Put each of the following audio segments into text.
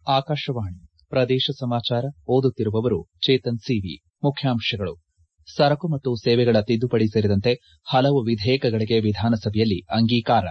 ಆಕಾಶವಾಣಿ ಪ್ರದೇಶ ಸಮಾಚಾರ ಓದುತ್ತಿರುವವರು ಚೇತನ್ ಸಿವಿ ಮುಖ್ಯಾಂಶಗಳು ಸರಕು ಮತ್ತು ಸೇವೆಗಳ ತಿದ್ದುಪಡಿ ಸೇರಿದಂತೆ ಹಲವು ವಿಧೇಯಕಗಳಿಗೆ ವಿಧಾನಸಭೆಯಲ್ಲಿ ಅಂಗೀಕಾರ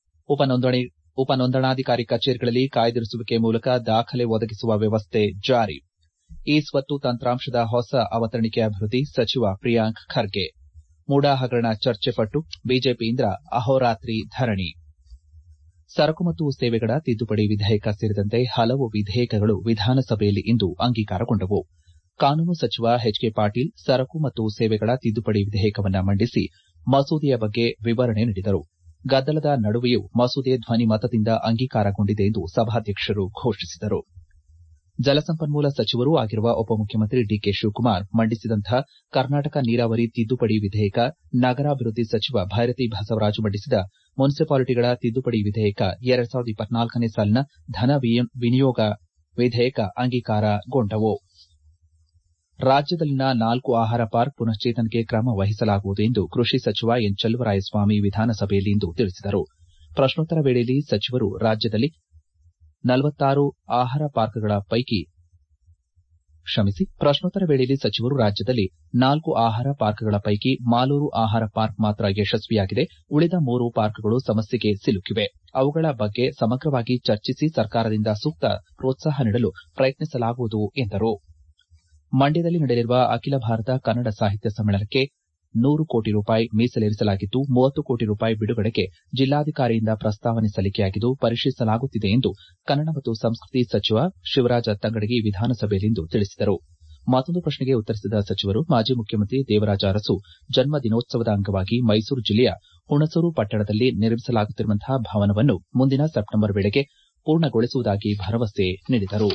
ಉಪ ನೋಂದಣಾಧಿಕಾರಿ ಕಚೇರಿಗಳಲ್ಲಿ ಕಾಯ್ದಿರಿಸುವಿಕೆ ಮೂಲಕ ದಾಖಲೆ ಒದಗಿಸುವ ವ್ಯವಸ್ಥೆ ಜಾರಿ ಇ ಸ್ವತ್ತು ತಂತ್ರಾಂಶದ ಹೊಸ ಅವತರಣಿಕೆ ಅಭಿವೃದ್ಧಿ ಸಚಿವ ಪ್ರಿಯಾಂಕ್ ಖರ್ಗೆ ಮೂಡಾ ಹಗರಣ ಚರ್ಚೆ ಪಟ್ಟು ಬಿಜೆಪಿಯಿಂದ ಅಹೋರಾತ್ರಿ ಧರಣಿ ಸರಕು ಮತ್ತು ಸೇವೆಗಳ ತಿದ್ದುಪಡಿ ವಿಧೇಯಕ ಸೇರಿದಂತೆ ಹಲವು ವಿಧೇಯಕಗಳು ವಿಧಾನಸಭೆಯಲ್ಲಿ ಇಂದು ಅಂಗೀಕಾರಗೊಂಡವು ಕಾನೂನು ಸಚಿವ ಎಚ್ ಕೆ ಪಾಟೀಲ್ ಸರಕು ಮತ್ತು ಸೇವೆಗಳ ತಿದ್ದುಪಡಿ ವಿಧೇಯಕವನ್ನು ಮಂಡಿಸಿ ಮಸೂದೆಯ ಬಗ್ಗೆ ವಿವರಣೆ ನೀಡಿದರು ಗದ್ದಲದ ನಡುವೆಯೂ ಮಸೂದೆ ಧ್ವನಿಮತದಿಂದ ಅಂಗೀಕಾರಗೊಂಡಿದೆ ಎಂದು ಸಭಾಧ್ಯಕ್ಷರು ಘೋಷಿಸಿದರು ಜಲಸಂಪನ್ಮೂಲ ಸಚಿವರೂ ಆಗಿರುವ ಉಪಮುಖ್ಯಮಂತ್ರಿ ಡಿಕೆ ಶಿವಕುಮಾರ್ ಮಂಡಿಸಿದಂತಹ ಕರ್ನಾಟಕ ನೀರಾವರಿ ತಿದ್ದುಪಡಿ ವಿಧೇಯಕ ನಗರಾಭಿವೃದ್ಧಿ ಸಚಿವ ಭೈರತಿ ಬಸವರಾಜ್ ಮಂಡಿಸಿದ ಮುನಿಸಿಪಾಲಿಟಿಗಳ ತಿದ್ದುಪಡಿ ವಿಧೇಯಕ ಎರಡ್ ಸಾವಿರದ ಇಪ್ಪತ್ನಾಲ್ಕನೇ ಸಾಲಿನ ಧನ ವಿನಿಯೋಗ ವಿಧೇಯಕ ಅಂಗೀಕಾರಗೊಂಡವು ರಾಜ್ಯದಲ್ಲಿನ ನಾಲ್ಕು ಆಹಾರ ಪಾರ್ಕ್ ಪುನಶ್ಚೇತನಕ್ಕೆ ಕ್ರಮ ವಹಿಸಲಾಗುವುದು ಎಂದು ಕೃಷಿ ಸಚಿವ ಎನ್ ಚಲುವರಾಯಸ್ವಾಮಿ ವಿಧಾನಸಭೆಯಲ್ಲಿಂದು ತಿಳಿಸಿದರು ಪ್ರಶ್ನೋತ್ತರ ವೇಳೆಯಲ್ಲಿ ಸಚಿವರು ರಾಜ್ಯದಲ್ಲಿ ನಲವತ್ತಾರು ಆಹಾರ ಪಾರ್ಕ್ಗಳ ಪೈಕಿ ಕ್ಷಮಿಸಿ ಪ್ರಶ್ನೋತ್ತರ ವೇಳೆಯಲ್ಲಿ ಸಚಿವರು ರಾಜ್ಯದಲ್ಲಿ ನಾಲ್ಕು ಆಹಾರ ಪಾರ್ಕ್ಗಳ ಪೈಕಿ ಮಾಲೂರು ಆಹಾರ ಪಾರ್ಕ್ ಮಾತ್ರ ಯಶಸ್ವಿಯಾಗಿದೆ ಉಳಿದ ಮೂರು ಪಾರ್ಕ್ಗಳು ಸಮಸ್ಯೆಗೆ ಸಿಲುಕಿವೆ ಅವುಗಳ ಬಗ್ಗೆ ಸಮಗ್ರವಾಗಿ ಚರ್ಚಿಸಿ ಸರ್ಕಾರದಿಂದ ಸೂಕ್ತ ಪ್ರೋತ್ಸಾಹ ನೀಡಲು ಪ್ರಯತ್ನಿಸಲಾಗುವುದು ಎಂದರು ಮಂಡ್ಯದಲ್ಲಿ ನಡೆಯಲಿರುವ ಅಖಿಲ ಭಾರತ ಕನ್ನಡ ಸಾಹಿತ್ಯ ಸಮ್ಮೇಳನಕ್ಕೆ ನೂರು ಕೋಟಿ ರೂಪಾಯಿ ಮೀಸಲಿರಿಸಲಾಗಿದ್ದು ಮೂವತ್ತು ಕೋಟಿ ರೂಪಾಯಿ ಬಿಡುಗಡೆಗೆ ಜಿಲ್ಲಾಧಿಕಾರಿಯಿಂದ ಪ್ರಸ್ತಾವನೆ ಸಲ್ಲಿಕೆಯಾಗಿದ್ದು ಪರಿಶೀಲಿಸಲಾಗುತ್ತಿದೆ ಎಂದು ಕನ್ನಡ ಮತ್ತು ಸಂಸ್ಕೃತಿ ಸಚಿವ ಶಿವರಾಜ ತಂಗಡಗಿ ವಿಧಾನಸಭೆಯಲ್ಲಿಂದು ತಿಳಿಸಿದರು ಮತ್ತೊಂದು ಪ್ರಶ್ನೆಗೆ ಉತ್ತರಿಸಿದ ಸಚಿವರು ಮಾಜಿ ಮುಖ್ಯಮಂತ್ರಿ ದೇವರಾಜ ಅರಸು ಜನ್ಮ ದಿನೋತ್ಸವದ ಅಂಗವಾಗಿ ಮೈಸೂರು ಜಿಲ್ಲೆಯ ಹುಣಸೂರು ಪಟ್ಟಣದಲ್ಲಿ ನಿರ್ಮಿಸಲಾಗುತ್ತಿರುವಂತಹ ಭವನವನ್ನು ಮುಂದಿನ ಸೆಪ್ಟೆಂಬರ್ ವೇಳೆಗೆ ಪೂರ್ಣಗೊಳಿಸುವುದಾಗಿ ಭರವಸೆ ನೀಡಿದರು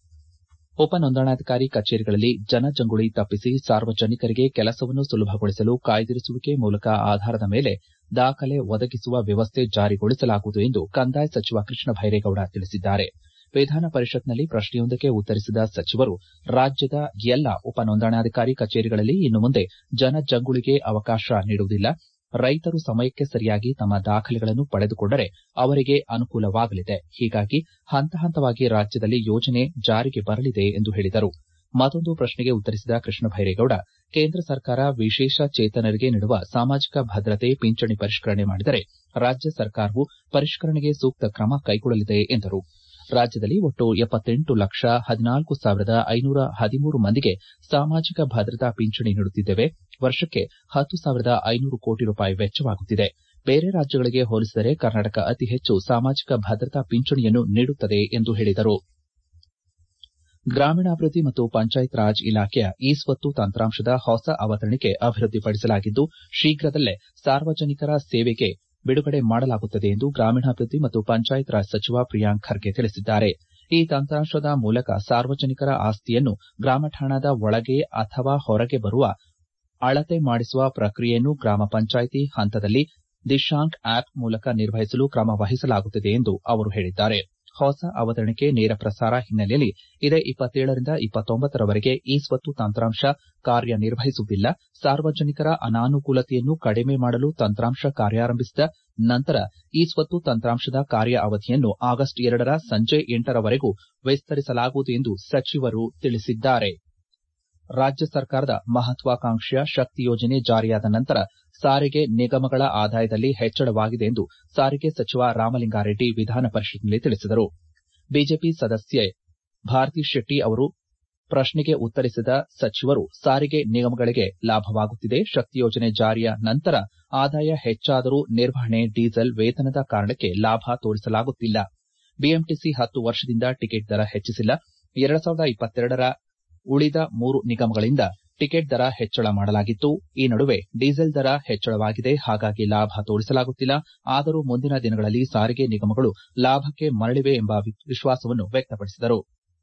ಉಪ ನೋಂದಣಾಧಿಕಾರಿ ಕಚೇರಿಗಳಲ್ಲಿ ಜನಜಂಗುಳಿ ತಪ್ಪಿಸಿ ಸಾರ್ವಜನಿಕರಿಗೆ ಕೆಲಸವನ್ನು ಸುಲಭಗೊಳಿಸಲು ಕಾಯ್ದಿರಿಸುವಿಕೆ ಮೂಲಕ ಆಧಾರದ ಮೇಲೆ ದಾಖಲೆ ಒದಗಿಸುವ ವ್ಯವಸ್ಥೆ ಜಾರಿಗೊಳಿಸಲಾಗುವುದು ಎಂದು ಕಂದಾಯ ಸಚಿವ ಕೃಷ್ಣ ಬೈರೇಗೌಡ ತಿಳಿಸಿದ್ದಾರೆ ವಿಧಾನ ಪರಿಷತ್ನಲ್ಲಿ ಪ್ರಶ್ನೆಯೊಂದಕ್ಕೆ ಉತ್ತರಿಸಿದ ಸಚಿವರು ರಾಜ್ಯದ ಎಲ್ಲ ಉಪ ನೋಂದಣಾಧಿಕಾರಿ ಕಚೇರಿಗಳಲ್ಲಿ ಇನ್ನು ಮುಂದೆ ಜನಜಂಗುಳಿಗೆ ಅವಕಾಶ ನೀಡುವುದಿಲ್ಲ ರೈತರು ಸಮಯಕ್ಕೆ ಸರಿಯಾಗಿ ತಮ್ಮ ದಾಖಲೆಗಳನ್ನು ಪಡೆದುಕೊಂಡರೆ ಅವರಿಗೆ ಅನುಕೂಲವಾಗಲಿದೆ ಹೀಗಾಗಿ ಹಂತ ಹಂತವಾಗಿ ರಾಜ್ಯದಲ್ಲಿ ಯೋಜನೆ ಜಾರಿಗೆ ಬರಲಿದೆ ಎಂದು ಹೇಳಿದರು ಮತ್ತೊಂದು ಪ್ರಶ್ನೆಗೆ ಉತ್ತರಿಸಿದ ಕೃಷ್ಣ ಬೈರೇಗೌಡ ಕೇಂದ್ರ ಸರ್ಕಾರ ವಿಶೇಷ ಚೇತನರಿಗೆ ನೀಡುವ ಸಾಮಾಜಿಕ ಭದ್ರತೆ ಪಿಂಚಣಿ ಪರಿಷ್ಕರಣೆ ಮಾಡಿದರೆ ರಾಜ್ಯ ಸರ್ಕಾರವು ಪರಿಷ್ಕರಣೆಗೆ ಸೂಕ್ತ ಕ್ರಮ ಕೈಗೊಳ್ಳಲಿದೆ ಎಂದರು ರಾಜ್ಯದಲ್ಲಿ ಒಟ್ಟು ಎಪ್ಪತ್ತೆಂಟು ಲಕ್ಷ ಹದಿನಾಲ್ಕು ಸಾವಿರದ ಐನೂರ ಹದಿಮೂರು ಮಂದಿಗೆ ಸಾಮಾಜಿಕ ಭದ್ರತಾ ಪಿಂಚಣಿ ನೀಡುತ್ತಿದ್ದೇವೆ ವರ್ಷಕ್ಕೆ ಹತ್ತು ಸಾವಿರದ ಐನೂರು ಕೋಟಿ ರೂಪಾಯಿ ವೆಚ್ಚವಾಗುತ್ತಿದೆ ಬೇರೆ ರಾಜ್ಯಗಳಿಗೆ ಹೋಲಿಸಿದರೆ ಕರ್ನಾಟಕ ಅತಿ ಹೆಚ್ಚು ಸಾಮಾಜಿಕ ಭದ್ರತಾ ಪಿಂಚಣಿಯನ್ನು ನೀಡುತ್ತದೆ ಎಂದು ಹೇಳಿದರು ಗ್ರಾಮೀಣಾಭಿವೃದ್ಧಿ ಮತ್ತು ಪಂಚಾಯತ್ ರಾಜ್ ಇಲಾಖೆಯ ಇ ಸ್ವತ್ತು ತಂತ್ರಾಂಶದ ಹೊಸ ಅವತರಣಿಕೆ ಅಭಿವೃದ್ಧಿಪಡಿಸಲಾಗಿದ್ದು ಶೀಘ್ರದಲ್ಲೇ ಸಾರ್ವಜನಿಕರ ಸೇವೆಗೆ ಬಿಡುಗಡೆ ಮಾಡಲಾಗುತ್ತದೆ ಎಂದು ಗ್ರಾಮೀಣಾಭಿವೃದ್ಧಿ ಮತ್ತು ಪಂಚಾಯತ್ ರಾಜ್ ಸಚಿವ ಪ್ರಿಯಾಂಕ್ ಖರ್ಗೆ ತಿಳಿಸಿದ್ದಾರೆ ಈ ತಂತ್ರಾಂಶದ ಮೂಲಕ ಸಾರ್ವಜನಿಕರ ಆಸ್ತಿಯನ್ನು ಗ್ರಾಮಠಾಣದ ಒಳಗೆ ಅಥವಾ ಹೊರಗೆ ಬರುವ ಅಳತೆ ಮಾಡಿಸುವ ಪ್ರಕ್ರಿಯೆಯನ್ನು ಗ್ರಾಮ ಪಂಚಾಯಿತಿ ಹಂತದಲ್ಲಿ ದಿಶಾಂಕ್ ಆಪ್ ಮೂಲಕ ನಿರ್ವಹಿಸಲು ಕ್ರಮ ವಹಿಸಲಾಗುತ್ತಿದೆ ಎಂದು ಅವರು ಹೇಳಿದ್ದಾರೆ ಹೊಸ ಅವತರಣಿಕೆ ನೇರ ಪ್ರಸಾರ ಹಿನ್ನೆಲೆಯಲ್ಲಿ ಇದೇ ಇಪ್ಪತ್ತೇಳರಿಂದ ಇಪ್ಪತ್ತೊಂಬತ್ತರವರೆಗೆ ಇ ಸ್ವತ್ತು ತಂತ್ರಾಂಶ ಕಾರ್ಯನಿರ್ವಹಿಸುವುದಿಲ್ಲ ಸಾರ್ವಜನಿಕರ ಅನಾನುಕೂಲತೆಯನ್ನು ಕಡಿಮೆ ಮಾಡಲು ತಂತ್ರಾಂಶ ಕಾರ್ಯಾರಂಭಿಸಿದ ನಂತರ ಇ ಸ್ವತ್ತು ತಂತ್ರಾಂಶದ ಕಾರ್ಯ ಅವಧಿಯನ್ನು ಆಗಸ್ಟ್ ಎರಡರ ಸಂಜೆ ಎಂಟರವರೆಗೂ ವಿಸ್ತರಿಸಲಾಗುವುದು ಎಂದು ಸಚಿವರು ತಿಳಿಸಿದ್ದಾರೆ ರಾಜ್ಯ ಸರ್ಕಾರದ ಮಹತ್ವಾಕಾಂಕ್ಷೆಯ ಶಕ್ತಿ ಯೋಜನೆ ಜಾರಿಯಾದ ನಂತರ ಸಾರಿಗೆ ನಿಗಮಗಳ ಆದಾಯದಲ್ಲಿ ಹೆಚ್ಚಳವಾಗಿದೆ ಎಂದು ಸಾರಿಗೆ ಸಚಿವ ರಾಮಲಿಂಗಾರೆಡ್ಡಿ ವಿಧಾನ ಪರಿಷತ್ನಲ್ಲಿ ತಿಳಿಸಿದರು ಬಿಜೆಪಿ ಸದಸ್ಯೆ ಭಾರತಿ ಶೆಟ್ಟಿ ಅವರು ಪ್ರಶ್ನೆಗೆ ಉತ್ತರಿಸಿದ ಸಚಿವರು ಸಾರಿಗೆ ನಿಗಮಗಳಿಗೆ ಲಾಭವಾಗುತ್ತಿದೆ ಶಕ್ತಿ ಯೋಜನೆ ಜಾರಿಯ ನಂತರ ಆದಾಯ ಹೆಚ್ಚಾದರೂ ನಿರ್ವಹಣೆ ಡೀಸೆಲ್ ವೇತನದ ಕಾರಣಕ್ಕೆ ಲಾಭ ತೋರಿಸಲಾಗುತ್ತಿಲ್ಲ ಬಿಎಂಟಿಸಿ ಹತ್ತು ವರ್ಷದಿಂದ ಟಿಕೆಟ್ ದರ ಹೆಚ್ಚಿಸಿಲ್ಲ ಎರಡ್ ಸಾವಿರದ ಇಪ್ಪತ್ತೆರಡರ ಉಳಿದ ಮೂರು ನಿಗಮಗಳಿಂದ ಟಿಕೆಟ್ ದರ ಹೆಚ್ಚಳ ಮಾಡಲಾಗಿತ್ತು ಈ ನಡುವೆ ಡೀಸೆಲ್ ದರ ಹೆಚ್ಚಳವಾಗಿದೆ ಹಾಗಾಗಿ ಲಾಭ ತೋರಿಸಲಾಗುತ್ತಿಲ್ಲ ಆದರೂ ಮುಂದಿನ ದಿನಗಳಲ್ಲಿ ಸಾರಿಗೆ ನಿಗಮಗಳು ಲಾಭಕ್ಕೆ ಮರಳಿವೆ ಎಂಬ ವಿಶ್ವಾಸವನ್ನು ವ್ಯಕ್ತಪಡಿಸಿದರು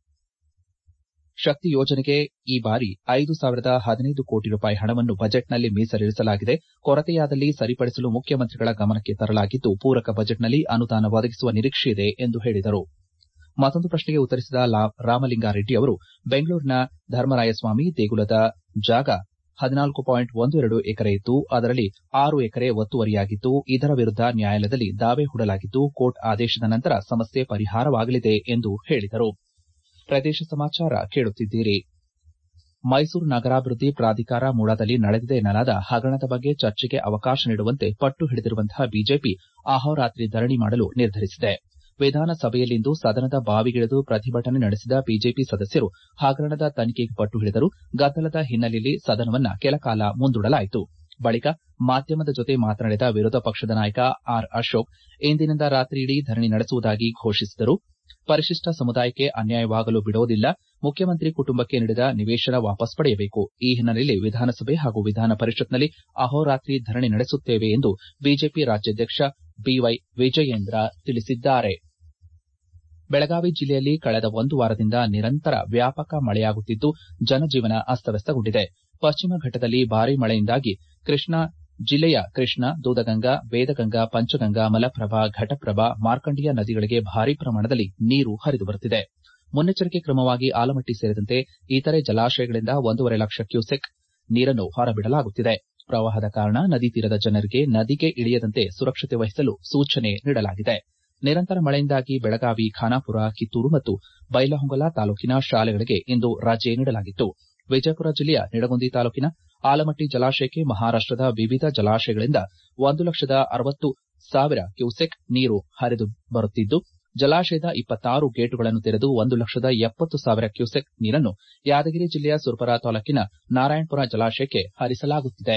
ಶಕ್ತಿ ಯೋಜನೆಗೆ ಈ ಬಾರಿ ಐದು ಸಾವಿರದ ಹದಿನೈದು ಕೋಟಿ ರೂಪಾಯಿ ಹಣವನ್ನು ಬಜೆಟ್ನಲ್ಲಿ ಮೀಸಲಿರಿಸಲಾಗಿದೆ ಕೊರತೆಯಾದಲ್ಲಿ ಸರಿಪಡಿಸಲು ಮುಖ್ಯಮಂತ್ರಿಗಳ ಗಮನಕ್ಕೆ ತರಲಾಗಿದ್ದು ಪೂರಕ ಬಜೆಟ್ನಲ್ಲಿ ಅನುದಾನ ಒದಗಿಸುವ ನಿರೀಕ್ಷೆಯಿದೆ ಎಂದು ಹೇಳಿದರು ಮತ್ತೊಂದು ಪ್ರಶ್ನೆಗೆ ಉತ್ತರಿಸಿದ ರಾಮಲಿಂಗಾರೆಡ್ಡಿ ಅವರು ಬೆಂಗಳೂರಿನ ಧರ್ಮರಾಯಸ್ವಾಮಿ ದೇಗುಲದ ಜಾಗ ಹದಿನಾಲ್ಕು ಪಾಯಿಂಟ್ ಒಂದು ಎರಡು ಎಕರೆ ಇದ್ದು ಅದರಲ್ಲಿ ಆರು ಎಕರೆ ಒತ್ತುವರಿಯಾಗಿದ್ದು ಇದರ ವಿರುದ್ದ ನ್ಯಾಯಾಲಯದಲ್ಲಿ ದಾವೆ ಹೂಡಲಾಗಿದ್ದು ಕೋರ್ಟ್ ಆದೇಶದ ನಂತರ ಸಮಸ್ಯೆ ಪರಿಹಾರವಾಗಲಿದೆ ಎಂದು ಹೇಳಿದರು ಪ್ರದೇಶ ಸಮಾಚಾರ ಕೇಳುತ್ತಿದ್ದೀರಿ ಮೈಸೂರು ನಗರಾಭಿವೃದ್ಧಿ ಪ್ರಾಧಿಕಾರ ಮೂಡಾದಲ್ಲಿ ನಡೆದಿದೆ ಎನ್ನಲಾದ ಹಗರಣದ ಬಗ್ಗೆ ಚರ್ಚೆಗೆ ಅವಕಾಶ ನೀಡುವಂತೆ ಪಟ್ಟು ಹಿಡಿದಿರುವಂತಹ ಬಿಜೆಪಿ ಅಹೋರಾತ್ರಿ ಧರಣಿ ಮಾಡಲು ನಿರ್ಧರಿಸಿದೆ ವಿಧಾನಸಭೆಯಲ್ಲಿಂದು ಸದನದ ಬಾವಿಗಿಳಿದು ಪ್ರತಿಭಟನೆ ನಡೆಸಿದ ಬಿಜೆಪಿ ಸದಸ್ಯರು ಹಗರಣದ ತನಿಖೆಗೆ ಪಟ್ಟು ಹಿಡಿದರು ಗದ್ದಲದ ಹಿನ್ನೆಲೆಯಲ್ಲಿ ಸದನವನ್ನ ಕೆಲಕಾಲ ಮುಂದೂಡಲಾಯಿತು ಬಳಿಕ ಮಾಧ್ಯಮದ ಜೊತೆ ಮಾತನಾಡಿದ ವಿರೋಧ ಪಕ್ಷದ ನಾಯಕ ಆರ್ ಅಶೋಕ್ ಇಂದಿನಿಂದ ರಾತ್ರಿಯಿಡೀ ಧರಣಿ ನಡೆಸುವುದಾಗಿ ಘೋಷಿಸಿದರು ಪರಿಶಿಷ್ಟ ಸಮುದಾಯಕ್ಕೆ ಅನ್ಯಾಯವಾಗಲು ಬಿಡೋದಿಲ್ಲ ಮುಖ್ಯಮಂತ್ರಿ ಕುಟುಂಬಕ್ಕೆ ನೀಡಿದ ನಿವೇಶನ ವಾಪಸ್ ಪಡೆಯಬೇಕು ಈ ಹಿನ್ನೆಲೆಯಲ್ಲಿ ವಿಧಾನಸಭೆ ಹಾಗೂ ವಿಧಾನ ಪರಿಷತ್ನಲ್ಲಿ ಅಹೋರಾತ್ರಿ ಧರಣಿ ನಡೆಸುತ್ತೇವೆ ಎಂದು ಬಿಜೆಪಿ ರಾಜ್ಯಾಧ್ಯಕ್ಷ ಬಿವೈ ವಿಜಯೇಂದ್ರ ತಿಳಿಸಿದ್ದಾರೆ ಬೆಳಗಾವಿ ಜಿಲ್ಲೆಯಲ್ಲಿ ಕಳೆದ ಒಂದು ವಾರದಿಂದ ನಿರಂತರ ವ್ಯಾಪಕ ಮಳೆಯಾಗುತ್ತಿದ್ದು ಜನಜೀವನ ಅಸ್ತವ್ಯಸ್ತಗೊಂಡಿದೆ ಪಶ್ಚಿಮ ಘಟ್ಟದಲ್ಲಿ ಭಾರೀ ಮಳೆಯಿಂದಾಗಿ ಕೃಷ್ಣಾ ಜಿಲ್ಲೆಯ ಕೃಷ್ಣಾ ದೂದಗಂಗಾ ವೇದಗಂಗಾ ಪಂಚಗಂಗಾ ಮಲಪ್ರಭಾ ಘಟಪ್ರಭಾ ಮಾರ್ಕಂಡಿಯ ನದಿಗಳಿಗೆ ಭಾರೀ ಪ್ರಮಾಣದಲ್ಲಿ ನೀರು ಹರಿದು ಬರುತ್ತಿದೆ ಮುನ್ನೆಚ್ಚರಿಕೆ ಕ್ರಮವಾಗಿ ಆಲಮಟ್ಟಿ ಸೇರಿದಂತೆ ಇತರೆ ಜಲಾಶಯಗಳಿಂದ ಒಂದೂವರೆ ಲಕ್ಷ ಕ್ಯೂಸೆಕ್ ನೀರನ್ನು ಹೊರಬಿಡಲಾಗುತ್ತಿದೆ ಪ್ರವಾಹದ ಕಾರಣ ನದಿ ತೀರದ ಜನರಿಗೆ ನದಿಗೆ ಇಳಿಯದಂತೆ ಸುರಕ್ಷತೆ ವಹಿಸಲು ಸೂಚನೆ ನೀಡಲಾಗಿದೆ ನಿರಂತರ ಮಳೆಯಿಂದಾಗಿ ಬೆಳಗಾವಿ ಖಾನಾಪುರ ಕಿತ್ತೂರು ಮತ್ತು ಬೈಲಹೊಂಗಲ ತಾಲೂಕಿನ ಶಾಲೆಗಳಿಗೆ ಇಂದು ರಜೆ ನೀಡಲಾಗಿತ್ತು ವಿಜಯಪುರ ಜಿಲ್ಲೆಯ ನಿಡಗುಂದಿ ತಾಲೂಕಿನ ಆಲಮಟ್ಟಿ ಜಲಾಶಯಕ್ಕೆ ಮಹಾರಾಷ್ಟದ ವಿವಿಧ ಜಲಾಶಯಗಳಿಂದ ಒಂದು ಲಕ್ಷದ ಅರವತ್ತು ಸಾವಿರ ಕ್ಯೂಸೆಕ್ ನೀರು ಹರಿದು ಬರುತ್ತಿದ್ದು ಜಲಾಶಯದ ಇಪ್ಪತ್ತಾರು ಗೇಟುಗಳನ್ನು ತೆರೆದು ಒಂದು ಲಕ್ಷದ ಎಪ್ಪತ್ತು ಸಾವಿರ ಕ್ಯೂಸೆಕ್ ನೀರನ್ನು ಯಾದಗಿರಿ ಜಿಲ್ಲೆಯ ಸುರಪುರ ತಾಲೂಕಿನ ನಾರಾಯಣಪುರ ಜಲಾಶಯಕ್ಕೆ ಹರಿಸಲಾಗುತ್ತಿದೆ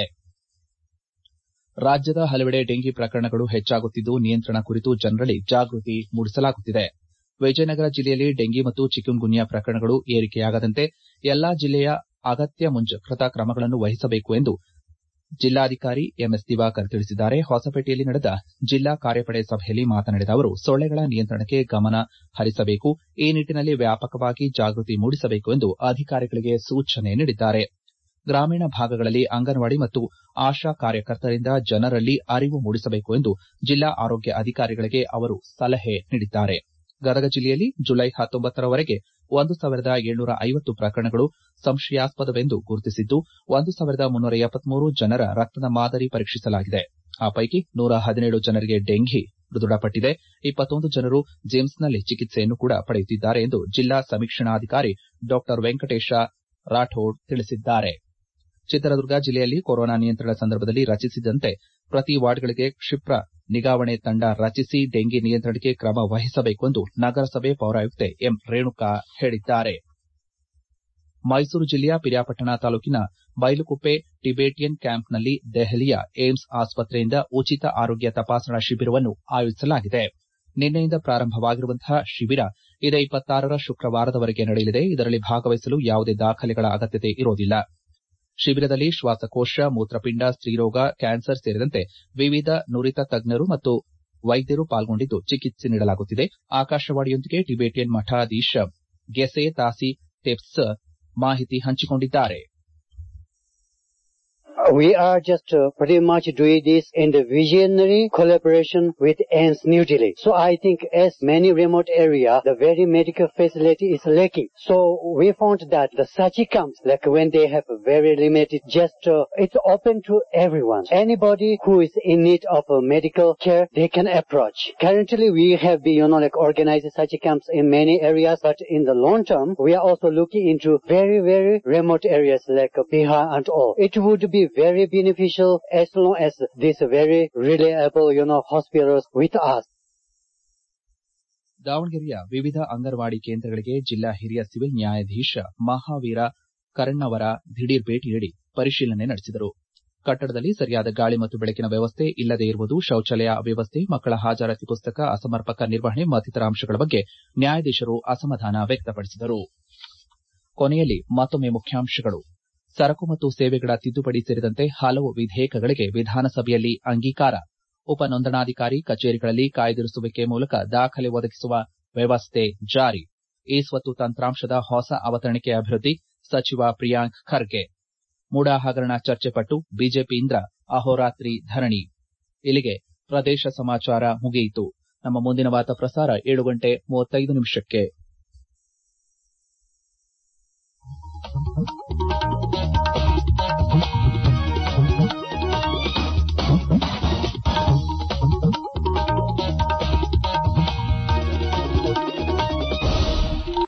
ರಾಜ್ಯದ ಹಲವೆಡೆ ಡೆಂಗಿ ಪ್ರಕರಣಗಳು ಹೆಚ್ಚಾಗುತ್ತಿದ್ದು ನಿಯಂತ್ರಣ ಕುರಿತು ಜನರಲ್ಲಿ ಜಾಗೃತಿ ಮೂಡಿಸಲಾಗುತ್ತಿದೆ ವಿಜಯನಗರ ಜಿಲ್ಲೆಯಲ್ಲಿ ಡೆಂಗಿ ಮತ್ತು ಚಿಕುನ್ಗುನ್ಯಾ ಪ್ರಕರಣಗಳು ಏರಿಕೆಯಾಗದಂತೆ ಎಲ್ಲಾ ಜಿಲ್ಲೆಯ ಅಗತ್ಯ ಮುಂಜಾಗ್ರತಾ ಕ್ರಮಗಳನ್ನು ವಹಿಸಬೇಕು ಎಂದು ಜಿಲ್ಲಾಧಿಕಾರಿ ಎಂಎಸ್ ದಿವಾಕರ್ ತಿಳಿಸಿದ್ದಾರೆ ಹೊಸಪೇಟೆಯಲ್ಲಿ ನಡೆದ ಜಿಲ್ಲಾ ಕಾರ್ಯಪಡೆ ಸಭೆಯಲ್ಲಿ ಮಾತನಾಡಿದ ಅವರು ಸೊಳ್ಳೆಗಳ ನಿಯಂತ್ರಣಕ್ಕೆ ಗಮನ ಹರಿಸಬೇಕು ಈ ನಿಟ್ಟಿನಲ್ಲಿ ವ್ಯಾಪಕವಾಗಿ ಜಾಗೃತಿ ಮೂಡಿಸಬೇಕು ಎಂದು ಅಧಿಕಾರಿಗಳಿಗೆ ಸೂಚನೆ ನೀಡಿದ್ದಾರೆ ಗ್ರಾಮೀಣ ಭಾಗಗಳಲ್ಲಿ ಅಂಗನವಾಡಿ ಮತ್ತು ಆಶಾ ಕಾರ್ಯಕರ್ತರಿಂದ ಜನರಲ್ಲಿ ಅರಿವು ಮೂಡಿಸಬೇಕು ಎಂದು ಜಿಲ್ಲಾ ಆರೋಗ್ಯ ಅಧಿಕಾರಿಗಳಿಗೆ ಅವರು ಸಲಹೆ ನೀಡಿದ್ದಾರೆ ಗದಗ ಜಿಲ್ಲೆಯಲ್ಲಿ ಜುಲೈ ಹತ್ತೊಂಬತ್ತರವರೆಗೆ ಒಂದು ಸಾವಿರದ ಏಳ್ನೂರ ಐವತ್ತು ಪ್ರಕರಣಗಳು ಸಂಶಯಾಸ್ಪದವೆಂದು ಗುರುತಿಸಿದ್ದು ಒಂದು ಸಾವಿರದ ಮುನ್ನೂರ ಎಪ್ಪತ್ಮೂರು ಜನರ ರಕ್ತದ ಮಾದರಿ ಪರೀಕ್ಷಿಸಲಾಗಿದೆ ಆ ಪೈಕಿ ನೂರ ಹದಿನೇಳು ಜನರಿಗೆ ಡೆಂಘಿ ದೃಢಪಟ್ಟಿದೆ ಇಪ್ಪತ್ತೊಂದು ಜನರು ಜೇಮ್ಸ್ನಲ್ಲಿ ಚಿಕಿತ್ಸೆಯನ್ನು ಕೂಡ ಪಡೆಯುತ್ತಿದ್ದಾರೆ ಎಂದು ಜಿಲ್ಲಾ ಸಮೀಕ್ಷಣಾಧಿಕಾರಿ ಡಾ ವೆಂಕಟೇಶ ರಾಠೋಡ್ ತಿಳಿಸಿದ್ದಾರೆ ಚಿತ್ರದುರ್ಗ ಜಿಲ್ಲೆಯಲ್ಲಿ ಕೊರೋನಾ ನಿಯಂತ್ರಣ ಸಂದರ್ಭದಲ್ಲಿ ರಚಿಸಿದಂತೆ ಪ್ರತಿ ವಾರ್ಡ್ಗಳಿಗೆ ಕ್ಷಿಪ್ರ ನಿಗಾವಣೆ ತಂಡ ರಚಿಸಿ ಡೆಂಗಿ ನಿಯಂತ್ರಣಕ್ಕೆ ಕ್ರಮ ವಹಿಸಬೇಕು ಎಂದು ನಗರಸಭೆ ಪೌರಾಯುಕ್ತೆ ಎಂ ರೇಣುಕಾ ಹೇಳಿದ್ದಾರೆ ಮೈಸೂರು ಜಿಲ್ಲೆಯ ಪಿರಿಯಾಪಟ್ಟಣ ತಾಲೂಕಿನ ಬೈಲುಕುಪ್ಪೆ ಟಿಬೇಟಿಯನ್ ಕ್ಯಾಂಪ್ನಲ್ಲಿ ದೆಹಲಿಯ ಏಮ್ಸ್ ಆಸ್ಪತ್ರೆಯಿಂದ ಉಚಿತ ಆರೋಗ್ಯ ತಪಾಸಣಾ ಶಿಬಿರವನ್ನು ಆಯೋಜಿಸಲಾಗಿದೆ ನಿನ್ನೆಯಿಂದ ಪ್ರಾರಂಭವಾಗಿರುವಂತಹ ಶಿಬಿರ ಇದೇ ಇಪ್ಪತ್ತಾರರ ಶುಕ್ರವಾರದವರೆಗೆ ನಡೆಯಲಿದೆ ಇದರಲ್ಲಿ ಭಾಗವಹಿಸಲು ಯಾವುದೇ ದಾಖಲೆಗಳ ಅಗತ್ಯತೆ ಇರೋದಿಲ್ಲ ಶಿಬಿರದಲ್ಲಿ ಶ್ವಾಸಕೋಶ ಮೂತ್ರಪಿಂಡ ಸ್ತ್ರೀರೋಗ ಕ್ಯಾನ್ಸರ್ ಸೇರಿದಂತೆ ವಿವಿಧ ನುರಿತ ತಜ್ಞರು ಮತ್ತು ವೈದ್ಯರು ಪಾಲ್ಗೊಂಡಿದ್ದು ಚಿಕಿತ್ಸೆ ನೀಡಲಾಗುತ್ತಿದೆ ಆಕಾಶವಾಣಿಯೊಂದಿಗೆ ಟಿಬೇಟಿಯನ್ ಮಠಾಧೀಶ ಗೆಸೆ ತಾಸಿ ತೆಪ್ಸ್ ಮಾಹಿತಿ ಹಂಚಿಕೊಂಡಿದ್ದಾರೆ We are just uh, pretty much doing this in the visionary collaboration with AIMS New Delhi. So I think as many remote area, the very medical facility is lacking. So we found that the Sachi camps, like when they have a very limited, just uh, it's open to everyone. Anybody who is in need of uh, medical care, they can approach. Currently we have been, you know, like organized Sachi camps in many areas, but in the long term, we are also looking into very, very remote areas like uh, Bihar and all. It would be very beneficial as long as this very reliable, you know, hospitals with us. ದಾವಣಗೆರೆಯ ವಿವಿಧ ಅಂಗನವಾಡಿ ಕೇಂದ್ರಗಳಿಗೆ ಜಿಲ್ಲಾ ಹಿರಿಯ civil ನ್ಯಾಯಾಧೀಶ ಮಹಾವೀರ ಕರಣ್ಣವರ ದಿಢೀರ್ ಭೇಟಿ ನೀಡಿ ಪರಿಶೀಲನೆ ನಡೆಸಿದರು ಕಟ್ಟಡದಲ್ಲಿ ಸರಿಯಾದ ಗಾಳಿ ಮತ್ತು ಬೆಳಕಿನ ವ್ಯವಸ್ಥೆ ಇಲ್ಲದೇ ಇರುವುದು ಶೌಚಾಲಯ ಅವ್ಯವಸ್ಥೆ ಮಕ್ಕಳ ಹಾಜರಾತಿ ಪುಸ್ತಕ ಅಸಮರ್ಪಕ ನಿರ್ವಹಣೆ ಮತ್ತಿತರ ಅಂಶಗಳ ಬಗ್ಗೆ ನ್ಯಾಯಾಧೀಶರು ಅಸಮಾಧಾನ ವ್ಯಕ್ತಪಡಿಸಿದರು ಕೊನೆಯಲ್ಲಿ ಮತ್ತೊಮ್ಮೆ ಮುಖ್ಯಾಂಶಗಳು ಸರಕು ಮತ್ತು ಸೇವೆಗಳ ತಿದ್ದುಪಡಿ ಸೇರಿದಂತೆ ಹಲವು ವಿಧೇಯಕಗಳಿಗೆ ವಿಧಾನಸಭೆಯಲ್ಲಿ ಅಂಗೀಕಾರ ಉಪ ನೋಂದಣಾಧಿಕಾರಿ ಕಚೇರಿಗಳಲ್ಲಿ ಕಾಯ್ದಿರಿಸುವಿಕೆ ಮೂಲಕ ದಾಖಲೆ ಒದಗಿಸುವ ವ್ಯವಸ್ಥೆ ಜಾರಿ ಈ ಸ್ವತ್ತು ತಂತ್ರಾಂಶದ ಹೊಸ ಅವತರಣಿಕೆ ಅಭಿವೃದ್ಧಿ ಸಚಿವ ಪ್ರಿಯಾಂಕ್ ಖರ್ಗೆ ಮೂಡಾ ಹಗರಣ ಚರ್ಚೆ ಪಟ್ಟು ಬಿಜೆಪಿಯಿಂದ ಅಹೋರಾತ್ರಿ ಧರಣಿ ಇಲ್ಲಿಗೆ ಪ್ರದೇಶ ಸಮಾಚಾರ ಮುಗಿಯಿತು ನಮ್ಮ ಮುಂದಿನ ವಾರ್ತಾ ಪ್ರಸಾರ ಏಳು ಗಂಟೆ ಮೂವತ್ತೈದು ನಿಮಿಷಕ್ಕೆ